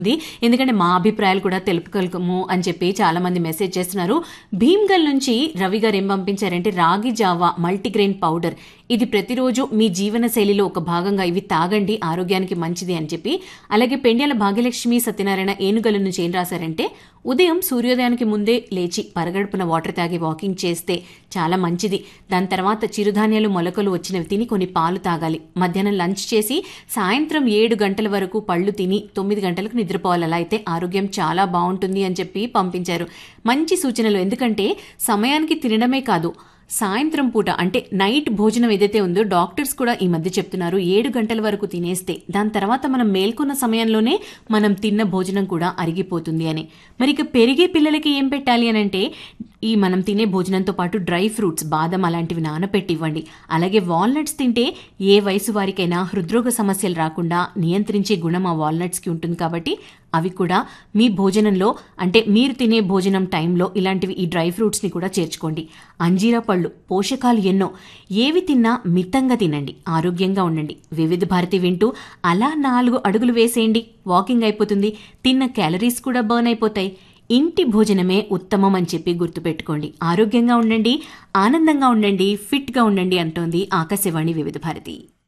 ఉంది. ఎందుకంటే మా అభిప్రాయాలు కూడా తెలుపగలము అని చెప్పి చాలా మంది మెసేజ్ చేస్తున్నారు భీమ్గల్ నుంచి రవి గారు ఏం పంపించారంటే రాగి జావా మల్టీగ్రెయిన్ పౌడర్ ఇది ప్రతిరోజు మీ జీవన శైలిలో ఒక భాగంగా ఇవి తాగండి ఆరోగ్యానికి మంచిది అని చెప్పి అలాగే పెండ్యాల భాగ్యలక్ష్మి సత్యనారాయణ ఏనుగల నుంచి ఏం రాశారంటే ఉదయం సూర్యోదయానికి ముందే లేచి పరగడుపున వాటర్ తాగి వాకింగ్ చేస్తే చాలా మంచిది దాని తర్వాత చిరుధాన్యాలు మొలకలు వచ్చినవి తిని కొన్ని పాలు తాగాలి మధ్యాహ్నం లంచ్ చేసి సాయంత్రం ఏడు గంటల వరకు పళ్ళు తిని తొమ్మిది గంటలకు నిద్రపోవాలి అలా అయితే ఆరోగ్యం చాలా బాగుంటుంది అని చెప్పి పంపించారు మంచి సూచనలు ఎందుకంటే సమయానికి తినడమే కాదు సాయంత్రం పూట అంటే నైట్ భోజనం ఏదైతే ఉందో డాక్టర్స్ కూడా ఈ మధ్య చెప్తున్నారు ఏడు గంటల వరకు తినేస్తే దాని తర్వాత మనం మేల్కొన్న సమయంలోనే మనం తిన్న భోజనం కూడా అరిగిపోతుంది అని మరి ఇక పెరిగే పిల్లలకి ఏం పెట్టాలి అని అంటే ఈ మనం తినే భోజనంతో పాటు డ్రై ఫ్రూట్స్ బాదం అలాంటివి నానపెట్టి ఇవ్వండి అలాగే వాల్నట్స్ తింటే ఏ వయసు వారికైనా హృద్రోగ సమస్యలు రాకుండా నియంత్రించే గుణం ఆ వాల్నట్స్కి ఉంటుంది కాబట్టి అవి కూడా మీ భోజనంలో అంటే మీరు తినే భోజనం టైంలో ఇలాంటివి ఈ డ్రై ఫ్రూట్స్ని కూడా చేర్చుకోండి అంజీరా పళ్ళు పోషకాలు ఎన్నో ఏవి తిన్నా మితంగా తినండి ఆరోగ్యంగా ఉండండి వివిధ భారతి వింటూ అలా నాలుగు అడుగులు వేసేయండి వాకింగ్ అయిపోతుంది తిన్న క్యాలరీస్ కూడా బర్న్ అయిపోతాయి ఇంటి భోజనమే ఉత్తమం అని చెప్పి గుర్తుపెట్టుకోండి ఆరోగ్యంగా ఉండండి ఆనందంగా ఉండండి ఫిట్గా ఉండండి అంటోంది ఆకాశవాణి వివిధ భారతి